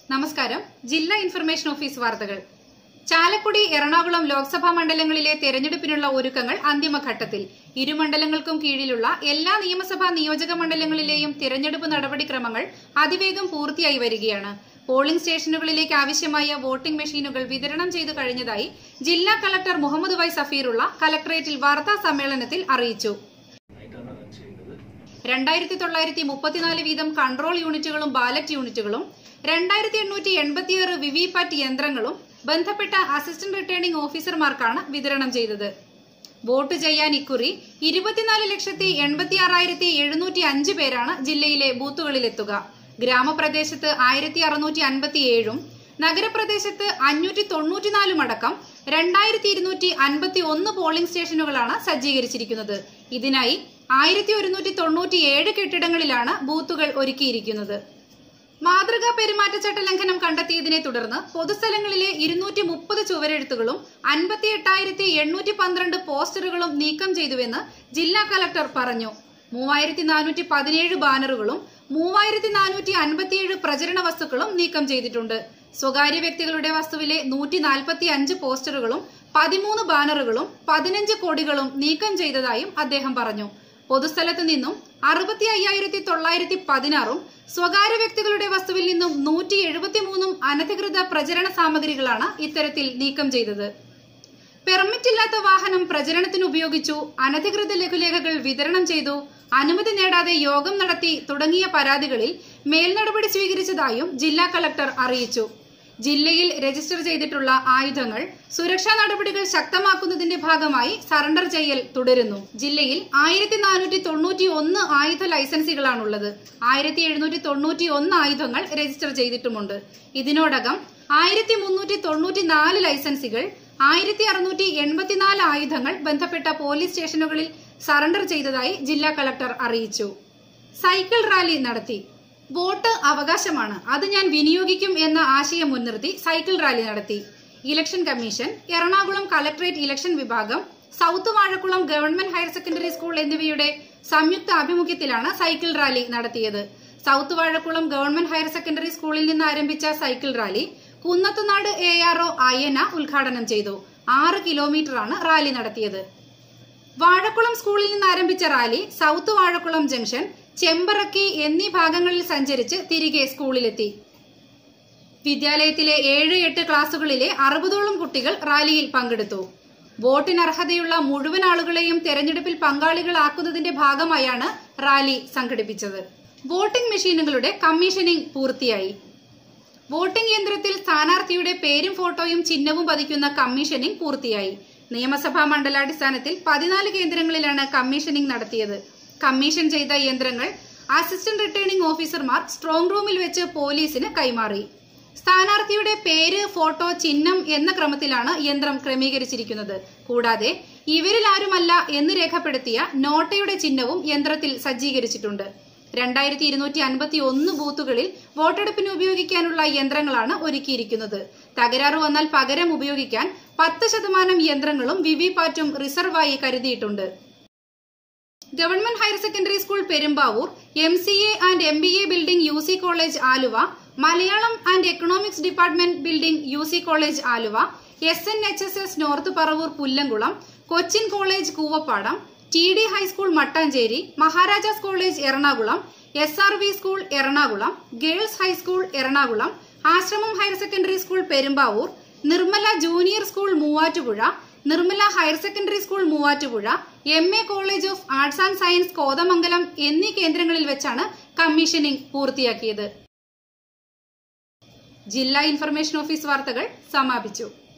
നമസ്കാരം ജില്ലാ information office വാർത്തകൾ ചാലക്കുടി എറണാകുളം ലോക്സഭാ മണ്ഡലങ്ങളിലെ തെരഞ്ഞെടുപ്പിനുള്ള ഒരുക്കങ്ങൾ അന്തിമഘട്ടത്തിൽ ഇരു മണ്ഡലങ്ങൾക്കും കീഴിലുള്ള എല്ലാ നിയമസഭാ നിയോജക മണ്ഡലങ്ങളിലെയും തിരഞ്ഞെടുപ്പ് നടപടിക്രമങ്ങൾ അതിവേഗം പൂർത്തിയായി വരികയാണ് പോളിംഗ് സ്റ്റേഷനുകളിലേക്ക് ആവശ്യമായ വോട്ടിംഗ് മെഷീനുകൾ വിതരണം ചെയ്തു കഴിഞ്ഞതായി ജില്ലാ കളക്ടർ മുഹമ്മദ് വൈ സഫീറുള്ള കലക്ടറേറ്റിൽ വാർത്താ സമ്മേളനത്തിൽ അറിയിച്ചു രണ്ടായിരത്തി തൊള്ളായിരത്തി മുപ്പത്തിനാല് വീതം കൺട്രോൾ യൂണിറ്റുകളും ബാലറ്റ് യൂണിറ്റുകളും രണ്ടായിരത്തി എണ്ണൂറ്റി എൺപത്തിയാറ് വിവിപാറ്റ് യന്ത്രങ്ങളും ബന്ധപ്പെട്ട അസിസ്റ്റന്റ് റിട്ടേണിംഗ് ഓഫീസർമാർക്കാണ് വിതരണം ചെയ്തത് വോട്ട് ചെയ്യാൻ ഇക്കുറി ഇരുപത്തിനാല് ലക്ഷത്തി എൺപത്തി ആറായിരത്തി എഴുന്നൂറ്റി അഞ്ച് പേരാണ് ജില്ലയിലെ ബൂത്തുകളിലെത്തുക ഗ്രാമപ്രദേശത്ത് ആയിരത്തി അറുന്നൂറ്റി അൻപത്തി ഏഴും നഗരപ്രദേശത്ത് അഞ്ഞൂറ്റി തൊണ്ണൂറ്റിനാലും അടക്കം രണ്ടായിരത്തി ഇരുന്നൂറ്റി അൻപത്തി ഒന്ന് പോളിംഗ് സ്റ്റേഷനുകളാണ് സജ്ജീകരിച്ചിരിക്കുന്നത് ഇതിനായി ആയിരത്തി ഒരുന്നൂറ്റി തൊണ്ണൂറ്റി ഏഴ് കെട്ടിടങ്ങളിലാണ് ബൂത്തുകൾ ഒരുക്കിയിരിക്കുന്നത് മാതൃകാ പെരുമാറ്റച്ചട്ട ലംഘനം കണ്ടെത്തിയതിനെ തുടർന്ന് പൊതുസ്ഥലങ്ങളിലെ ഇരുന്നൂറ്റി മുപ്പത് ചുവരെഴുത്തുകളും അൻപത്തി എട്ടായിരത്തി എണ്ണൂറ്റി പന്ത്രണ്ട് പോസ്റ്ററുകളും നീക്കം ചെയ്തുവെന്ന് ജില്ലാ കലക്ടർ പറഞ്ഞു മൂവായിരത്തി നാനൂറ്റി പതിനേഴ് ബാനറുകളും മൂവായിരത്തി നാനൂറ്റി അൻപത്തിയേഴ് പ്രചരണ വസ്തുക്കളും നീക്കം ചെയ്തിട്ടുണ്ട് സ്വകാര്യ വ്യക്തികളുടെ വസ്തുവിലെ നൂറ്റി നാൽപ്പത്തി അഞ്ച് പോസ്റ്ററുകളും പതിമൂന്ന് ബാനറുകളും പതിനഞ്ച് കൊടികളും നീക്കം ചെയ്തതായും അദ്ദേഹം പറഞ്ഞു പൊതുസ്ഥലത്ത് നിന്നും അറുപത്തി അയ്യായിരത്തി തൊള്ളായിരത്തി പതിനാറും സ്വകാര്യ വ്യക്തികളുടെ വസ്തുവിൽ നിന്നും നൂറ്റി എഴുപത്തിമൂന്നും അനധികൃത പ്രചരണ സാമഗ്രികളാണ് ഇത്തരത്തിൽ നീക്കം ചെയ്തത് പെർമിറ്റില്ലാത്ത വാഹനം പ്രചരണത്തിന് ഉപയോഗിച്ചു അനധികൃത ലഘുലേഖകൾ വിതരണം ചെയ്തു അനുമതി നേടാതെ യോഗം നടത്തി തുടങ്ങിയ പരാതികളിൽ മേൽനടപടി സ്വീകരിച്ചതായും ജില്ലാ കളക്ടർ അറിയിച്ചു ജില്ലയിൽ രജിസ്റ്റർ ചെയ്തിട്ടുള്ള ആയുധങ്ങൾ സുരക്ഷാ നടപടികൾ ശക്തമാക്കുന്നതിന്റെ ഭാഗമായി സറണ്ടർ ചെയ്യൽ തുടരുന്നു ജില്ലയിൽ ആയിരത്തി നാനൂറ്റി തൊണ്ണൂറ്റി ഒന്ന് ആയുധ ലൈസൻസുകളാണുള്ളത് ആയിരത്തി എഴുന്നൂറ്റി തൊണ്ണൂറ്റി ഒന്ന് ആയുധങ്ങൾ രജിസ്റ്റർ ചെയ്തിട്ടുമുണ്ട് ഇതിനോടകം ആയിരത്തി മുന്നൂറ്റി തൊണ്ണൂറ്റി നാല് ലൈസൻസുകൾ ആയിരത്തി അറുന്നൂറ്റി എൺപത്തിനാല് ആയുധങ്ങൾ ബന്ധപ്പെട്ട പോലീസ് സ്റ്റേഷനുകളിൽ സറണ്ടർ ചെയ്തതായി ജില്ലാ കളക്ടർ അറിയിച്ചു സൈക്കിൾ റാലി നടത്തി വോട്ട് അവകാശമാണ് അത് ഞാൻ വിനിയോഗിക്കും എന്ന ആശയം മുൻനിർത്തി സൈക്കിൾ റാലി നടത്തി election commission Ernakulam collectorate election വിഭാഗം south Vazhakkulam government higher secondary school എന്നിവയുടെ സംയുക്ത ആഭിമുഖ്യത്തിലാണ് സൈക്കിൾ റാലി നടത്തിയത് south Vazhakkulam government higher secondary സ്കൂളിൽ നിന്ന് ആരംഭിച്ച cycle rally Kunnathunad A R O Ayyana ഉദ്ഘാടനം ചെയ്തു ആറ് കിലോമീറ്ററാണ് റാലി നടത്തിയത് വാഴക്കുളം സ്കൂളിൽ നിന്ന് ആരംഭിച്ച rally south Vazhakkulam junction Chembarakki എന്നീ ഭാഗങ്ങളിൽ സഞ്ചരിച്ച് തിരികെ സ്കൂളിലെത്തി വിദ്യാലയത്തിലെ ഏഴ് എട്ട് ക്ലാസുകളിലെ അറുപതോളം കുട്ടികൾ റാലിയിൽ പങ്കെടുത്തു വോട്ടിന് അർഹതയുള്ള മുഴുവൻ ആളുകളെയും തെരഞ്ഞെടുപ്പിൽ പങ്കാളികളാക്കുന്നതിന്റെ ഭാഗമായാണ് റാലി സംഘടിപ്പിച്ചത് വോട്ടിംഗ് മെഷീനുകളുടെ കമ്മീഷനിംഗ് പൂർത്തിയായി വോട്ടിംഗ് യന്ത്രത്തിൽ സ്ഥാനാർത്ഥിയുടെ പേരും ഫോട്ടോയും ചിഹ്നവും പതിക്കുന്ന കമ്മീഷനിംഗ് പൂർത്തിയായി നിയമസഭാ മണ്ഡലാടിസ്ഥാനത്തിൽ പതിനാല് കേന്ദ്രങ്ങളിലാണ് കമ്മീഷനിംഗ് നടത്തിയത് കമ്മീഷൻ ചെയ്ത യന്ത്രങ്ങൾ അസിസ്റ്റന്റ് റിട്ടേണിംഗ് ഓഫീസർമാർ സ്ട്രോങ് റൂമിൽ വെച്ച് പോലീസിന് കൈമാറി സ്ഥാനാർത്ഥിയുടെ പേര് ഫോട്ടോ ചിഹ്നം എന്ന ക്രമത്തിലാണ് യന്ത്രം ക്രമീകരിച്ചിരിക്കുന്നത് കൂടാതെ ഇവരിൽ ആരുമല്ല എന്ന് രേഖപ്പെടുത്തിയ നോട്ടയുടെ ചിഹ്നവും യന്ത്രത്തിൽ സജ്ജീകരിച്ചിട്ടുണ്ട് രണ്ടായിരത്തി ഇരുന്നൂറ്റി അൻപത്തി ഒന്ന് ബൂത്തുകളിൽ വോട്ടെടുപ്പിന് ഉപയോഗിക്കാനുള്ള യന്ത്രങ്ങളാണ് ഒരുക്കിയിരിക്കുന്നത് തകരാറ് വന്നാൽ പകരം ഉപയോഗിക്കാൻ പത്ത് ശതമാനം യന്ത്രങ്ങളും വിവിപാറ്റും റിസർവായി കരുതിയിട്ടുണ്ട് government higher secondary school Perumbavoor M C A and M B A building U C college Aluva Malayalam and economics department building U C college Aluva S N H S S north Paravur Pullamkulam Cochin college Koovappadam T D high school Mattancherry Maharajas college Ernakulam S R V school Ernakulam girls high school Ernakulam Ashramam higher secondary school Perumbavoor Nirmala junior school Muvattupuzha Nirmala higher secondary school Muvattupuzha M A college of arts and science Kothamangalam എന്നീ കേന്ദ്രങ്ങളിൽ വെച്ചാണ് commissioning പൂർത്തിയാക്കിയത് ജില്ലാ information office വാർത്തകൾ സമാപിച്ചു